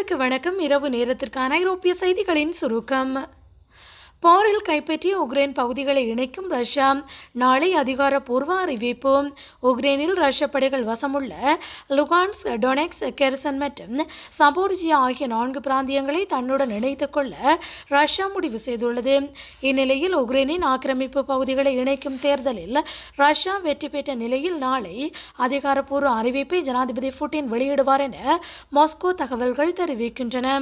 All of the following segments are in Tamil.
நேர்களுக்கு வணக்கம் இரவு நேரத்திற்கான ஐரோப்பிய செய்திகளின் சுருக்கம் போரில் கைப்பற்றிய உக்ரைன் பகுதிகளை இணைக்கும் ரஷ்யா நாளை அதிகாரப்பூர்வ அறிவிப்பு உக்ரைனில் ரஷ்ய படைகள் வசமுள்ள லுகான்ஸ் டொனெக்ஸ் கெர்சன் மற்றும் சபோர்ஜியா ஆகிய நான்கு பிராந்தியங்களை தன்னுடன் இணைத்துக் கொள்ள ரஷ்யா முடிவு செய்துள்ளது இந்நிலையில் உக்ரைனின் ஆக்கிரமிப்பு பகுதிகளை இணைக்கும் தேர்தலில் ரஷ்யா வெற்றி பெற்ற நிலையில் நாளை அதிகாரப்பூர்வ அறிவிப்பை ஜனாதிபதி புட்டின் வெளியிடுவார் என மாஸ்கோ தகவல்கள் தெரிவிக்கின்றன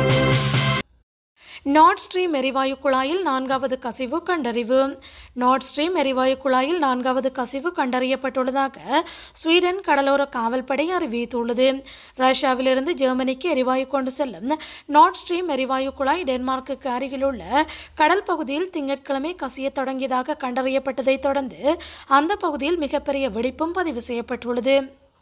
நார்ட் ஸ்ட்ரீம் எரிவாயு குழாயில் நான்காவது கசிவு கண்டறிவு நார்ட் ஸ்ட்ரீம் எரிவாயு குழாயில் நான்காவது கசிவு கண்டறியப்பட்டுள்ளதாக ஸ்வீடன் கடலோர காவல்படை அறிவித்துள்ளது ரஷ்யாவிலிருந்து ஜெர்மனிக்கு எரிவாயு கொண்டு செல்லும் நார்ட் ஸ்ட்ரீம் எரிவாயு குழாய் டென்மார்க்குக்கு அருகிலுள்ள கடல் பகுதியில் திங்கட்கிழமை கசியத் தொடங்கியதாக கண்டறியப்பட்டதைத் தொடர்ந்து அந்த பகுதியில் மிகப்பெரிய வெடிப்பும் பதிவு செய்யப்பட்டுள்ளது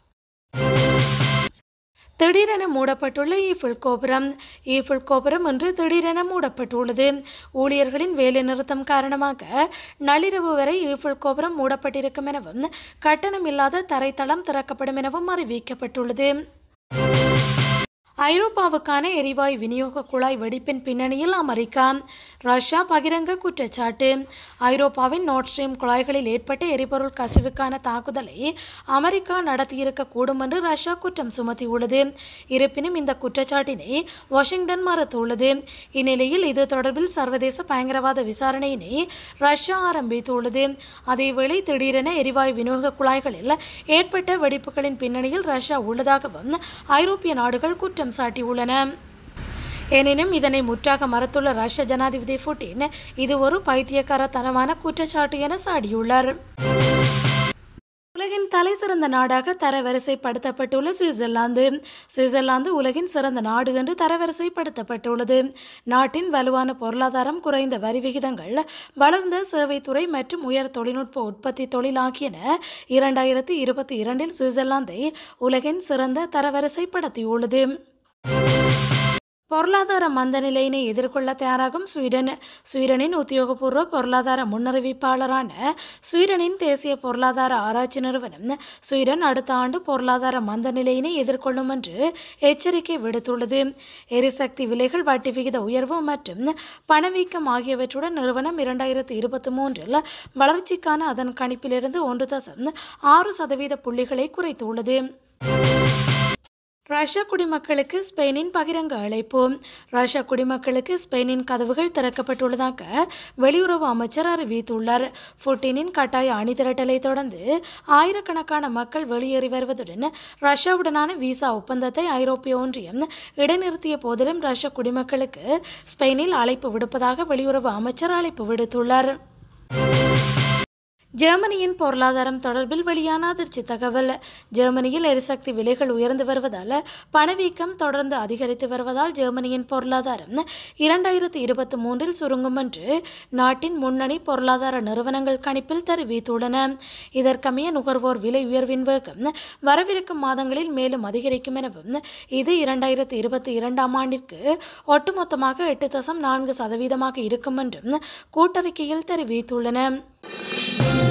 திடீரென மூடப்பட்டுள்ள ஈஃபில் கோபுரம் ஈஃபில் கோபுரம் இன்று திடீரென மூடப்பட்டுள்ளது ஊழியர்களின் வேலைநிறுத்தம் காரணமாக நள்ளிரவு வரை ஈஃபில் கோபுரம் மூடப்பட்டிருக்கும் எனவும் கட்டணம் இல்லாத தரைத்தளம் திறக்கப்படும் எனவும் அறிவிக்கப்பட்டுள்ளது ஐரோப்பாவுக்கான எரிவாயு விநியோக குழாய் வெடிப்பின் பின்னணியில் அமெரிக்கா ரஷ்யா பகிரங்க குற்றச்சாட்டு ஐரோப்பாவின் நோட் ஸ்ட்ரீம் குழாய்களில் ஏற்பட்ட எரிபொருள் கசிவுக்கான தாக்குதலை அமெரிக்கா நடத்தியிருக்க கூடும் என்று ரஷ்யா குற்றம் சுமத்தியுள்ளது இருப்பினும் இந்த குற்றச்சாட்டினை வாஷிங்டன் மறுத்துள்ளது இந்நிலையில் இது தொடர்பில் சர்வதேச பயங்கரவாத விசாரணையினை ரஷ்யா ஆரம்பித்துள்ளது அதேவேளை திடீரென எரிவாயு விநியோக குழாய்களில் ஏற்பட்ட வெடிப்புகளின் பின்னணியில் ரஷ்யா உள்ளதாகவும் ஐரோப்பிய நாடுகள் குற்றம் குற்றம் சாட்டியுள்ளன எனினும் இதனை முற்றாக மறுத்துள்ள ரஷ்ய ஜனாதிபதி புட்டின் இது ஒரு பைத்தியக்காரத்தனமான குற்றச்சாட்டு என சாடியுள்ளார் உலகின் தலை சிறந்த நாடாக தரவரிசைப்படுத்தப்பட்டுள்ள சுவிட்சர்லாந்து சுவிட்சர்லாந்து உலகின் சிறந்த நாடு என்று தரவரிசைப்படுத்தப்பட்டுள்ளது நாட்டின் வலுவான பொருளாதாரம் குறைந்த வரி விகிதங்கள் வளர்ந்த சேவைத்துறை மற்றும் உயர் தொழில்நுட்ப உற்பத்தி தொழில் ஆகியன இரண்டாயிரத்தி இருபத்தி இரண்டில் சுவிட்சர்லாந்தை உலகின் சிறந்த தரவரிசைப்படுத்தியுள்ளது பொருளாதார மந்த நிலையினை எதிர்கொள்ள தயாராகும் ஸ்வீடன் ஸ்வீடனின் உத்தியோகபூர்வ பொருளாதார முன்னறிவிப்பாளரான ஸ்வீடனின் தேசிய பொருளாதார ஆராய்ச்சி நிறுவனம் ஸ்வீடன் அடுத்த ஆண்டு பொருளாதார மந்த நிலையினை எதிர்கொள்ளும் என்று எச்சரிக்கை விடுத்துள்ளது எரிசக்தி விலைகள் வட்டி விகித உயர்வு மற்றும் பணவீக்கம் ஆகியவற்றுடன் நிறுவனம் இரண்டாயிரத்தி இருபத்தி மூன்றில் வளர்ச்சிக்கான அதன் கணிப்பிலிருந்து ஒன்று தசம் ஆறு சதவீத புள்ளிகளை குறைத்துள்ளது ரஷ்ய குடிமக்களுக்கு ஸ்பெயினின் பகிரங்க அழைப்பு ரஷ்ய குடிமக்களுக்கு ஸ்பெயினின் கதவுகள் திறக்கப்பட்டுள்ளதாக வெளியுறவு அமைச்சர் அறிவித்துள்ளார் புட்டினின் கட்டாய அணிதிரட்டலை தொடர்ந்து ஆயிரக்கணக்கான மக்கள் வெளியேறி வருவதுடன் ரஷ்யாவுடனான விசா ஒப்பந்தத்தை ஐரோப்பிய ஒன்றியம் இடைநிறுத்திய போதிலும் ரஷ்ய குடிமக்களுக்கு ஸ்பெயினில் அழைப்பு விடுப்பதாக வெளியுறவு அமைச்சர் அழைப்பு விடுத்துள்ளார் ஜெர்மனியின் பொருளாதாரம் தொடர்பில் வெளியான அதிர்ச்சி தகவல் ஜெர்மனியில் எரிசக்தி விலைகள் உயர்ந்து வருவதால் பணவீக்கம் தொடர்ந்து அதிகரித்து வருவதால் ஜெர்மனியின் பொருளாதாரம் இரண்டாயிரத்தி இருபத்தி மூன்றில் சுருங்கும் என்று நாட்டின் முன்னணி பொருளாதார நிறுவனங்கள் கணிப்பில் தெரிவித்துள்ளன இதற்கமைய நுகர்வோர் விலை உயர்வின் வேகம் வரவிருக்கும் மாதங்களில் மேலும் அதிகரிக்கும் எனவும் இது இரண்டாயிரத்தி இருபத்தி இரண்டாம் ஆண்டிற்கு ஒட்டுமொத்தமாக எட்டு தசம் நான்கு சதவீதமாக இருக்கும் என்றும் கூட்டறிக்கையில் தெரிவித்துள்ளன